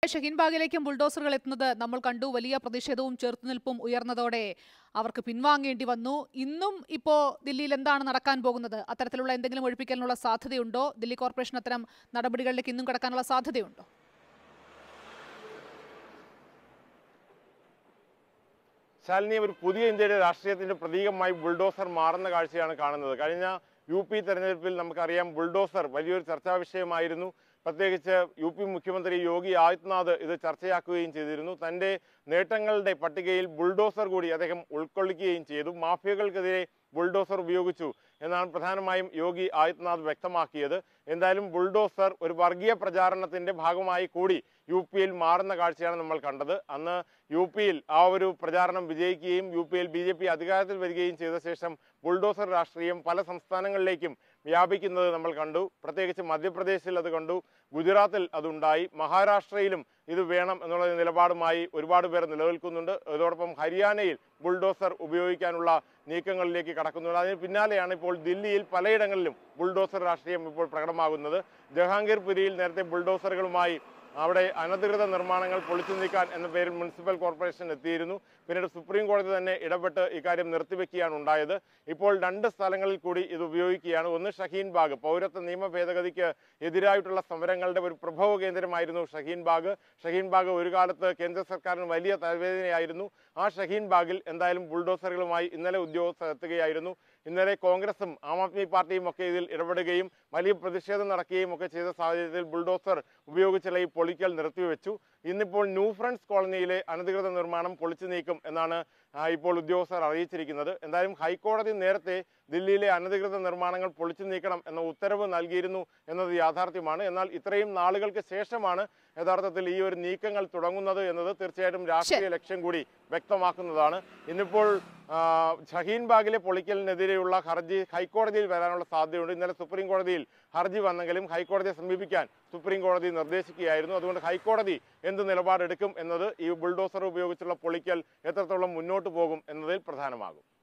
ഷഹീൻബാഗിലേക്കും ബുൾഡോസറുകൾ എത്തുന്നത് നമ്മൾ കണ്ടു വലിയ പ്രതിഷേധവും ചെറുത്തുനിൽപ്പും ഉയർന്നതോടെ അവർക്ക് പിൻവാങ്ങേണ്ടി വന്നു ഇന്നും ഇപ്പോ ദില്ലിയിൽ എന്താണ് നടക്കാൻ പോകുന്നത് അത്തരത്തിലുള്ള എന്തെങ്കിലും ഒഴിപ്പിക്കലിനുള്ള സാധ്യതയുണ്ടോ ദില്ലി കോർപ്പറേഷൻ അത്തരം നടപടികളിലേക്ക് ഇന്നും കടക്കാനുള്ള സാധ്യതയുണ്ടോ ശാലിനി ഒരു പുതിയ ഇന്ത്യയുടെ രാഷ്ട്രീയത്തിന്റെ പ്രതീകമായി ബുൾഡോസർ മാറുന്ന കാഴ്ചയാണ് കാണുന്നത് കഴിഞ്ഞ യു പി തെരഞ്ഞെടുപ്പിൽ നമുക്കറിയാം ബുൾഡോസർ വലിയൊരു ചർച്ചാ വിഷയമായിരുന്നു പ്രത്യേകിച്ച് യു പി മുഖ്യമന്ത്രി യോഗി ആദിത്യനാഥ് ഇത് ചർച്ചയാക്കുകയും ചെയ്തിരുന്നു തന്റെ നേട്ടങ്ങളുടെ പട്ടികയിൽ ബുൾഡോസർ കൂടി അദ്ദേഹം ഉൾക്കൊള്ളിക്കുകയും ചെയ്തു മാഫിയകൾക്കെതിരെ ബുൾഡോസർ ഉപയോഗിച്ചു എന്നാണ് പ്രധാനമായും യോഗി ആദിത്യനാഥ് വ്യക്തമാക്കിയത് എന്തായാലും ബുൾഡോസർ ഒരു വർഗീയ പ്രചാരണത്തിന്റെ ഭാഗമായി കൂടി യു പിയിൽ മാറുന്ന കാഴ്ചയാണ് നമ്മൾ കണ്ടത് അന്ന് യു പിയിൽ ആ ഒരു പ്രചാരണം വിജയിക്കുകയും യു പിയിൽ ബി ജെ പി അധികാരത്തിൽ വരികയും ചെയ്ത ശേഷം ബുൾഡോസർ രാഷ്ട്രീയം പല സംസ്ഥാനങ്ങളിലേക്കും വ്യാപിക്കുന്നത് നമ്മൾ കണ്ടു പ്രത്യേകിച്ച് മധ്യപ്രദേശിൽ അത് കണ്ടു ഗുജറാത്തിൽ അതുണ്ടായി മഹാരാഷ്ട്രയിലും ഇത് വേണം എന്നുള്ള നിലപാടുമായി ഒരുപാട് പേർ നിലനിൽക്കുന്നുണ്ട് അതോടൊപ്പം ഹരിയാനയിൽ ബുൾഡോസർ ഉപയോഗിക്കാനുള്ള നീക്കങ്ങളിലേക്ക് കടക്കുന്നുണ്ട് അതിന് പിന്നാലെയാണ് ഇപ്പോൾ ദില്ലിയിൽ പലയിടങ്ങളിലും ബുൾഡോസർ രാഷ്ട്രീയം ഇപ്പോൾ പ്രകടമാകുന്നത് ജഹാംഗീർപുരിയിൽ നേരത്തെ ബുൾഡോസറുകളുമായി അവിടെ അനധികൃത നിർമ്മാണങ്ങൾ പൊളിച്ചു നീക്കാൻ എന്ന പേരിൽ മുനിസിപ്പൽ കോർപ്പറേഷൻ എത്തിയിരുന്നു പിന്നീട് സുപ്രീം കോടതി തന്നെ ഇടപെട്ട് ഇക്കാര്യം നിർത്തിവെക്കുകയാണ് ഉണ്ടായത് ഇപ്പോൾ രണ്ട് സ്ഥലങ്ങളിൽ കൂടി ഇത് ഉപയോഗിക്കുകയാണ് ഒന്ന് ഷഹീൻ ബാഗ് പൗരത്വ നിയമ ഭേദഗതിക്ക് എതിരായിട്ടുള്ള സമരങ്ങളുടെ ഒരു പ്രഭവ കേന്ദ്രമായിരുന്നു ഷഹീൻ ബാഗ് ഷഹീൻ ബാഗ് ഒരു കാലത്ത് കേന്ദ്ര സർക്കാരിന് വലിയ തലവേദനയായിരുന്നു ആ ഷഹീൻ ബാഗിൽ എന്തായാലും ബുൾഡോസറുകളുമായി ഇന്നലെ ഉദ്യോഗസ്ഥർ എത്തുകയായിരുന്നു ഇന്നലെ കോൺഗ്രസും ആം ആദ്മി പാർട്ടിയും ഒക്കെ ഇതിൽ ഇടപെടുകയും വലിയ പ്രതിഷേധം നടക്കുകയും ഒക്കെ ചെയ്ത സാഹചര്യത്തിൽ ബുൾഡോസർ ഉപയോഗിച്ചുള്ള ഈ പൊളിക്കൽ നിർത്തിവെച്ചു ഇന്നിപ്പോൾ ന്യൂ ഫ്രണ്ട്സ് കോളനിയിലെ അനധികൃത നിർമ്മാണം പൊളിച്ചു നീക്കും എന്നാണ് ആ, ഇപ്പോൾ ഉദ്യോഗസ്ഥർ അറിയിച്ചിരിക്കുന്നത് എന്തായാലും ഹൈക്കോടതി നേരത്തെ ദില്ലിയിലെ അനധികൃത നിർമ്മാണങ്ങൾ പൊളിച്ചു നീക്കണം എന്ന ഉത്തരവ് നൽകിയിരുന്നു എന്നത് യാഥാർത്ഥ്യമാണ് എന്നാൽ ഇത്രയും നാളുകൾക്ക് ശേഷമാണ് യഥാർത്ഥത്തിൽ ഈ ഒരു നീക്കങ്ങൾ തുടങ്ങുന്നത് എന്നത് തീർച്ചയായിട്ടും രാഷ്ട്രീയ ലക്ഷ്യം കൂടി വ്യക്തമാക്കുന്നതാണ് ഇന്നിപ്പോൾ ആ, ഷഹീൻ ബാഗിലെ പൊളിക്കലിനെതിരെയുള്ള ഹർജി ഹൈക്കോടതിയിൽ വരാനുള്ള സാധ്യതയുണ്ട് ഇന്നലെ സുപ്രീം കോടതിയിൽ ഹർജി വന്നെങ്കിലും ഹൈക്കോടതിയെ സമീപിക്കാൻ സുപ്രീം കോടതി നിർദ്ദേശിക്കുകയായിരുന്നു അതുകൊണ്ട് ഹൈക്കോടതി എന്ത് നിലപാടെടുക്കും എന്നത് ഈ ബുൾഡോസർ ഉപയോഗിച്ചുള്ള പൊളിക്കൽ എത്രത്തോളം മുന്നോട്ട് പോകും എന്നതിൽ പ്രധാനമാകും